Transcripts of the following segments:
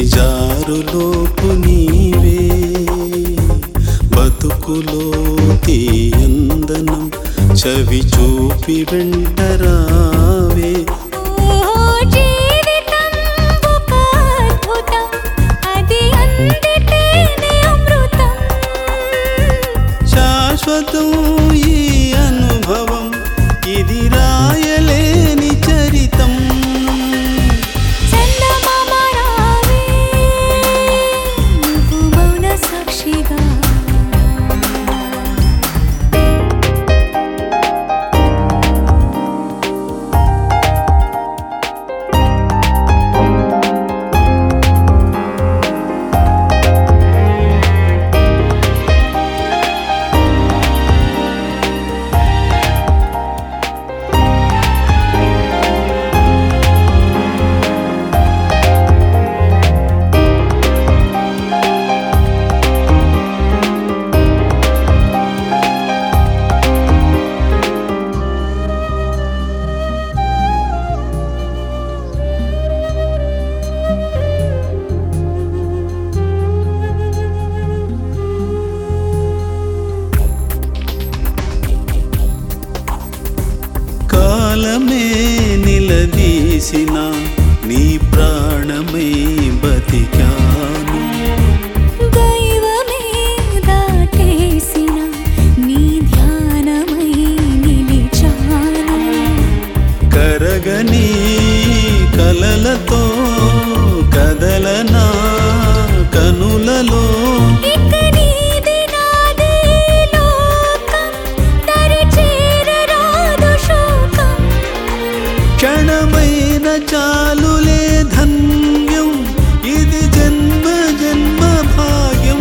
జారులోపు నీవే బతుకులో తీయందనం చవి చూపి వెంటరావే ఓ జీవితం ఒక అద్భుతం అది అందితేనే అమృతం శాశ్వతం ఈ అనుభవం ఇది రాయలేని చరితం చందమామ రావే నువ్వు మౌన సాక్షిగా కాలమే నిలదీసిన నీ ప్రాణమై బతికాను దైవమే దాటేసిన నీ ధ్యానమై నిలిచాను కరగని కలలతో కదలనా కనులలో ఇక నీది నాది లోకం దరి చేరరాదు శోకం క్షణమైన చాలులే ధన్యం ఇది జన్మ జన్మ భాగ్యం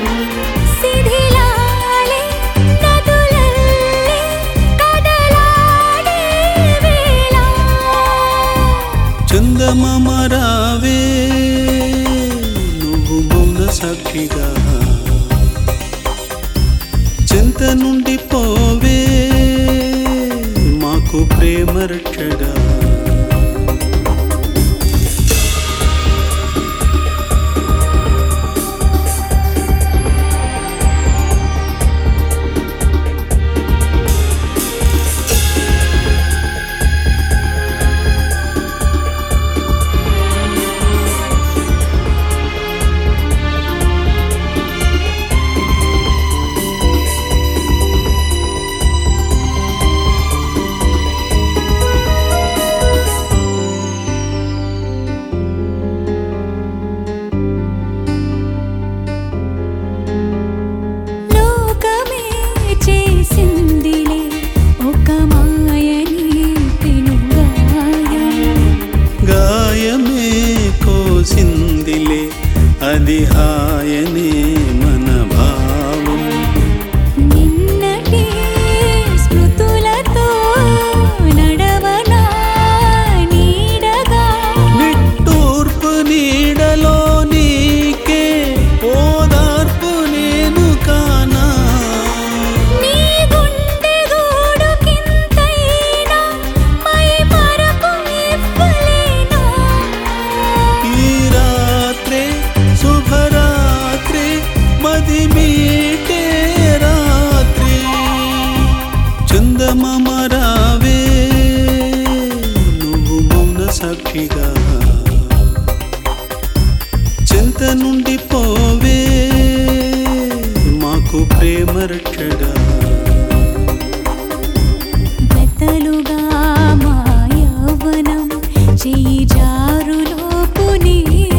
శిథిలాలే నదులల్లే కదలాడే వేళ చందమామ రావే నువ్వు మౌన సాక్షిగా చింత నుండి పోవే మాకు ప్రేమ రక్షగా లోకమే చేసిందిలే ఒక మాయని పెనుగాయం గాయమే కోసిందిలే అది హాయనే మన భావం నిన్నటి స్మృతులతో నడవనా నీడగా నిట్టూర్పు నీడలో నీకే ఓదార్పు నేను కానా నీ గుండె గూడు కింతైనా మై మరపు ఇవ్వలేనా ఈ రాత్రే శుభరాత్రి మది మీటే రాత్రి చందమామ రావే నువ్వు మౌన సాక్షిగా చింత నుండి పోవే మాకు ప్రేమ రక్షగా గతలుగా మా యవ్వనం చెయ్యి జారులోపు నీ